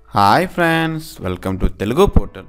hi friends welcome to Telugu portal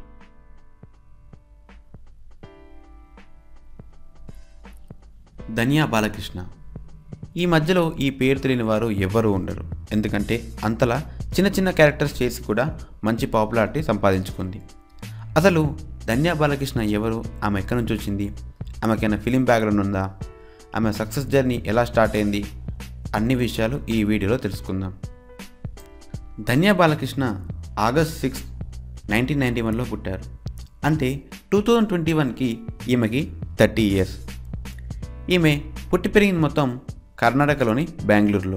Dhanya Balakrishna ఈ మధ్యలో ఈ పేరు తెలియని వారు ఎవ్వరూ ఉండరు ఎందుకంటే అంతలా చిన్న చిన్న క్యారెక్టర్స్ చేసి కూడా మంచి పాపులారిటీ సంపాదించుకుంది అసలు ధన్యా బాలకృష్ణ ఎవరు ఆమె ఎక్కడి నుంచి వచ్చింది ఆమెకైనా ఫిలిం బ్యాక్గ్రౌండ్ ఉందా ఆమె సక్సెస్ జర్నీ ఎలా స్టార్ట్ అయింది అన్ని విషయాలు ఈ వీడియోలో తెలుసుకుందాం Dhanya Balakrishna August six nineteen ninety వన్లో పుట్టారు అంటే టూ థౌజండ్ ట్వంటీ వన్కి ఈమెకి థర్టీ ఇయర్స్ ఈమె పుట్టి పెరిగింది మొత్తం కర్ణాటకలోని బెంగళూరులో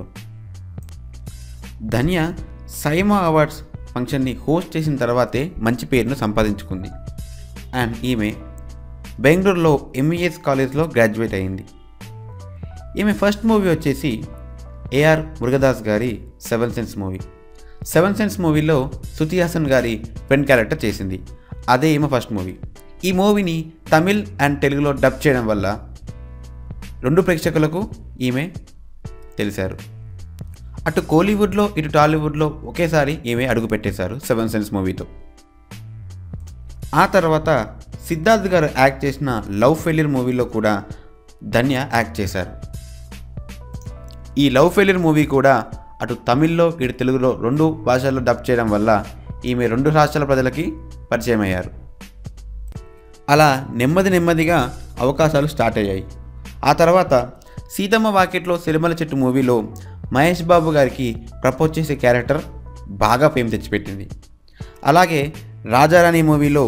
ధన్య సైమా అవార్డ్స్ ఫంక్షన్ని హోస్ట్ చేసిన తర్వాతే మంచి పేరును సంపాదించుకుంది అండ్ ఈమె బెంగళూరులో ఎంఈఎస్ కాలేజ్లో గ్రాడ్యుయేట్ అయింది ఈమె ఫస్ట్ మూవీ వచ్చేసి ఏఆర్ మురుగదాస్ గారి seven sense movie seven sense మూవీలో శృతి హాసన్ గారి ఫ్రెండ్ క్యారెక్టర్ చేసింది అదే ఈమె ఫస్ట్ మూవీ ఈ మూవీని తమిళ్ అండ్ తెలుగులో డబ్ చేయడం వల్ల రెండు ప్రేక్షకులకు ఈమె తెలిసారు అటు కోలీవుడ్లో ఇటు టాలీవుడ్లో ఒకేసారి ఈమె అడుగు పెట్టేశారు సెవెన్ సెన్స్ మూవీతో ఆ తర్వాత సిద్ధార్థ్ గారు యాక్ట్ చేసిన లవ్ ఫెయిలియర్ మూవీలో కూడా ధన్య యాక్ట్ చేశారు ఈ లవ్ ఫెయిలియర్ మూవీ కూడా అటు తమిళ్లో ఇటు తెలుగులో రెండు భాషల్లో డబ్ చేయడం వల్ల ఈమె రెండు రాష్ట్రాల ప్రజలకి పరిచయం అయ్యారు అలా నెమ్మది నెమ్మదిగా అవకాశాలు స్టార్ట్ అయ్యాయి ఆ తర్వాత సీతమ్మ వాకెట్లో సిరిమల చెట్టు మూవీలో మహేష్ బాబు గారికి ప్రపోజ్ చేసే క్యారెక్టర్ బాగా ఫేమ్ తెచ్చిపెట్టింది అలాగే రాజారాణి మూవీలో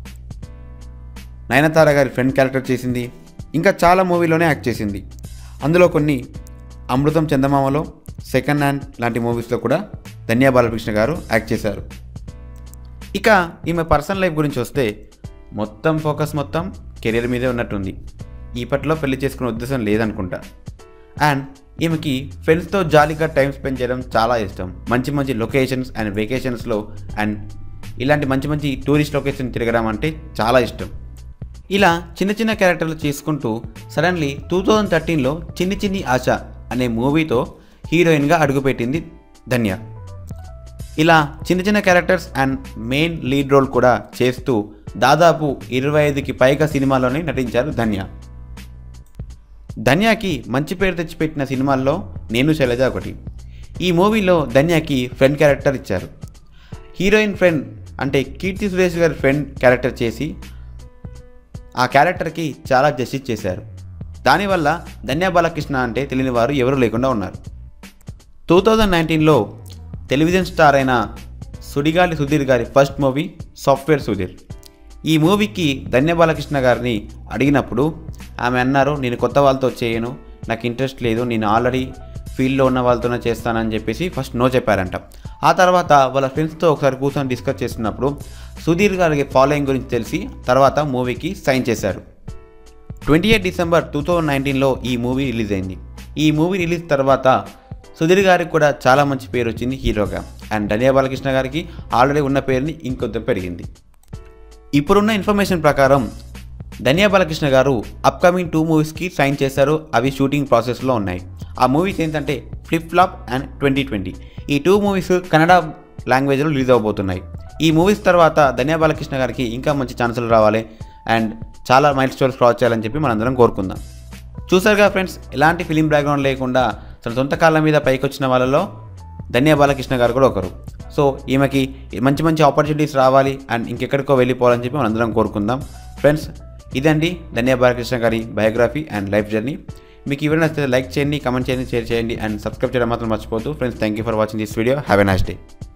నయనతార గారి ఫ్రెండ్ క్యారెక్టర్ చేసింది ఇంకా చాలా మూవీలోనే యాక్ట్ చేసింది అందులో కొన్ని అమృతం చందమామలో సెకండ్ హ్యాండ్ లాంటి మూవీస్లో కూడా ధన్యా బాలకృష్ణ గారు యాక్ట్ చేశారు ఇక ఈమె పర్సనల్ లైఫ్ గురించి వస్తే మొత్తం ఫోకస్ మొత్తం కెరీర్ మీదే ఉన్నట్టుంది ఇప్పట్లో పెళ్లి చేసుకునే ఉద్దేశం లేదనుకుంటా అండ్ ఈమెకి ఫ్రెండ్స్తో జాలీగా టైం స్పెండ్ చేయడం చాలా ఇష్టం మంచి మంచి లొకేషన్స్ అండ్ వెకేషన్స్లో అండ్ ఇలాంటి మంచి మంచి టూరిస్ట్ లొకేషన్ తిరగడం అంటే చాలా ఇష్టం ఇలా చిన్న చిన్న క్యారెక్టర్లు చేసుకుంటూ సడన్లీ టూ థౌజండ్ థర్టీన్లో చిన్ని చిన్ని ఆశ అనే మూవీతో హీరోయిన్గా అడుగుపెట్టింది ధన్య ఇలా చిన్న చిన్న characters and main lead role కూడా చేస్తూ దాదాపు ఇరవై ఐదుకి పైగా సినిమాల్లోనే నటించారు ధన్య ధన్యాకి మంచి పేరు తెచ్చిపెట్టిన సినిమాల్లో నేను శైలజ ఒకటి ఈ మూవీలో ధన్యాకి ఫ్రెండ్ క్యారెక్టర్ ఇచ్చారు హీరోయిన్ ఫ్రెండ్ అంటే కీర్తి సురేష్ గారి ఫ్రెండ్ క్యారెక్టర్ చేసి ఆ క్యారెక్టర్కి చాలా జస్టిస్ చేశారు దానివల్ల ధన్యా బాలకృష్ణ అంటే తెలియని వారు ఎవరు లేకుండా ఉన్నారు టూ థౌజండ్ నైన్టీన్లో టెలివిజన్ స్టార్ అయిన సుడిగాలి సుధీర్ గారి ఫస్ట్ మూవీ సాఫ్ట్వేర్ సుధీర్ ఈ మూవీకి ధన్య బాలకృష్ణ గారిని అడిగినప్పుడు ఆమె అన్నారు నేను కొత్త వాళ్ళతో చేయను నాకు ఇంట్రెస్ట్ లేదు నేను ఆల్రెడీ ఫీల్డ్లో ఉన్న వాళ్ళతోనే చేస్తానని చెప్పేసి ఫస్ట్ నో చెప్పారంట ఆ తర్వాత వాళ్ళ ఫ్రెండ్స్తో ఒకసారి కూర్చొని డిస్కస్ చేస్తున్నప్పుడు సుధీర్ గారికి ఫాలోయింగ్ గురించి తెలిసి తర్వాత మూవీకి సైన్ చేశారు twenty eight December two thousand నైన్టీన్లో ఈ మూవీ రిలీజ్ అయింది ఈ మూవీ రిలీజ్ తర్వాత సుధీర్ గారికి కూడా చాలా మంచి పేరు వచ్చింది హీరోగా అండ్ ధనియా బాలకృష్ణ గారికి ఆల్రెడీ ఉన్న పేరుని ఇంకొంత పెరిగింది ఇప్పుడున్న ఇన్ఫర్మేషన్ ప్రకారం ధనియా బాలకృష్ణ గారు అప్కమింగ్ టూ మూవీస్కి సైన్ చేశారు అవి షూటింగ్ ప్రాసెస్లో ఉన్నాయి ఆ మూవీస్ ఏంటంటే flip flop and twenty twenty ఈ టూ మూవీస్ కన్నడ లాంగ్వేజ్లో రిలీజ్ అవబోతున్నాయి ఈ మూవీస్ తర్వాత ధనియా బాలకృష్ణ గారికి ఇంకా మంచి ఛాన్సులు రావాలి అండ్ చాలా మైల్ స్టోరీస్ క్రాస్ చేయాలని చెప్పి మనందరం కోరుకుందాం చూసారుగా ఫ్రెండ్స్ ఎలాంటి ఫిలిం బ్యాక్గ్రౌండ్ లేకుండా తన సొంత కాళ్ళ మీద పైకి వచ్చిన వాళ్ళలో ధన్య బాలకృష్ణ గారు కూడా ఒకరు సో ఈమెకి మంచి మంచి ఆపర్చునిటీస్ రావాలి అండ్ ఇంకెక్కడికో వెళ్ళిపోవాలని చెప్పి మనందరం కోరుకుందాం ఫ్రెండ్స్ ఇదండి ధన్య బాలకృష్ణ గారి బయోగ్రఫీ అండ్ లైఫ్ జర్నీ మీకు ఎవరైనా నచ్చితే లైక్ చేయండి కమెంట్ చేయండి షేర్ చేయండి అండ్ సబ్స్క్రైబ్ చేయడం మాత్రం మర్చిపోతూ friends thank you for watching this video have a nice day